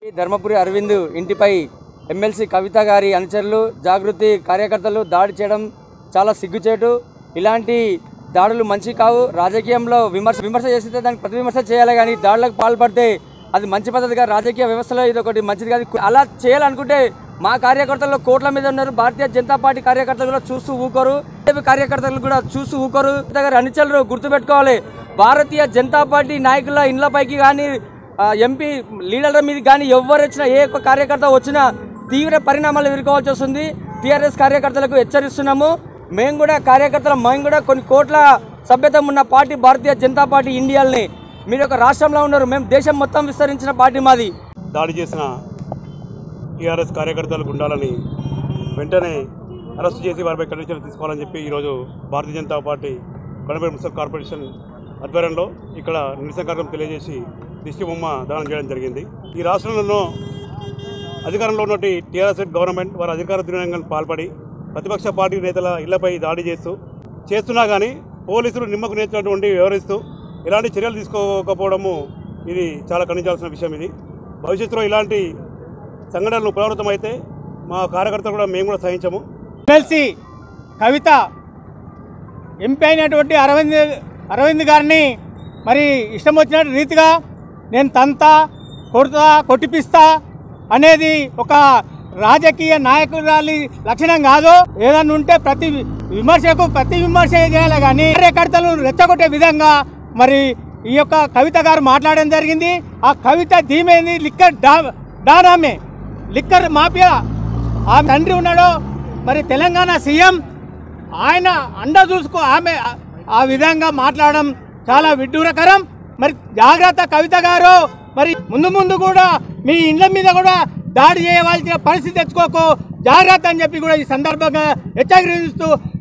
ధర్మపురి అరవింద్ ఇంటిపై ఎమ్మెల్సీ కవిత గారి అనుచరులు జాగృతి కార్యకర్తలు దాడి చేయడం చాలా సిగ్గుచేటు ఇలాంటి దాడులు మంచి కావు రాజకీయంలో విమర్శ విమర్శ చేస్తే దానికి ప్రతి విమర్శ చేయాలి కానీ దాడులకు పాల్పడితే అది మంచి పద్ధతిగా రాజకీయ వ్యవస్థలో ఇది ఒకటి మంచిది కాదు అలా చేయాలనుకుంటే మా కార్యకర్తలు కోట్ల మీద ఉన్నారు భారతీయ జనతా పార్టీ కార్యకర్తలు కూడా చూస్తూ ఊకోరు BJP కార్యకర్తలు కూడా చూస్తూ ఊకోరు దగ్గర అనుచరులు గుర్తుపెట్టుకోవాలి భారతీయ జనతా పార్టీ నాయకుల ఇండ్లపైకి కానీ ఆ, ఎంపీ లీడర్ల మీద కానీ ఎవరు వచ్చినా ఏ ఒక్క కార్యకర్త వచ్చినా తీవ్ర పరిణామాలు ఎదుర్కోవాల్సి వస్తుంది టీఆర్ఎస్ కార్యకర్తలకు హెచ్చరిస్తున్నాము మేము కూడా కార్యకర్తలు మేము కూడా కొన్ని కోట్ల సభ్యత ఉన్న పార్టీ భారతీయ జనతా పార్టీ ఇండియాలని మీరు ఒక రాష్ట్రంలో ఉన్నారు మేము దేశం మొత్తం విస్తరించిన పార్టీ మాది దాడి చేసిన టీఆర్ఎస్ కార్యకర్తలు గుండాలని వెంటనే అరెస్ట్ చేసి వారిపై కఠిన చర్యలు తీసుకోవాలని చెప్పి ఈరోజు Bharatiya Janata Party Kadapa municipal corporation ఆధ్వర్యంలో ఇక్కడ నిరసన కార్యక్రమం తెలియజేసి దిష్టి బొమ్మ దానం చేయడం జరిగింది ఈ రాష్ట్రంలో అధికారంలో ఉన్నటువంటి టీఆర్ఎస్ గవర్నమెంట్ వారి అధికార దుర్వినియోగానికి పాల్పడి ప్రతిపక్ష పార్టీ నేతల ఇళ్లపై దాడి చేస్తూ చేస్తున్నా కానీ పోలీసులు నిమ్మకు నేర్చినటువంటి వ్యవహరిస్తూ ఎలాంటి చర్యలు తీసుకోకపోవడము ఇది చాలా ఖండించాల్సిన విషయం ఇది భవిష్యత్తులో ఇలాంటి సంఘటనలు పునరావృతమైతే మా కార్యకర్తలు కూడా మేము కూడా సహించము ఎమ్మెల్సీ కవిత ఎంపీ అయినటువంటి అరవింద్ అరవింద్ గారిని మరి ఇష్టం వచ్చిన రీతిగా నేను తంతా కొడుతా కొట్టిపిస్తా అనేది ఒక రాజకీయ నాయకురాలి లక్షణం కాదు ఏదన్నా ఉంటే ప్రతి విమర్శకు ప్రతి విమర్శ చేయాలి కానీ కార్యకర్తలు రెచ్చగొట్టే విధంగా మరి ఈ యొక్క కవిత గారు మాట్లాడడం జరిగింది ఆ కవిత ధీమైంది లిక్కర్ డా డానామే లిక్కర్ మాఫియా ఆ తండ్రి ఉన్నాడో మరి తెలంగాణ సీఎం ఆయన అండ చూసుకో ఆమె ఆ- ఆ విధంగా మాట్లాడడం చాలా విడ్డూరకరం మరి జాగ్రత్త కవిత గారు మరి ముందు ముందు కూడా మీ ఇండ్ల మీద కూడా దాడి చేయవలసిన పరిస్థితి తెచ్చుకోకు జాగ్రత్త అని చెప్పి కూడా ఈ సందర్భంగా హెచ్చరిస్తూ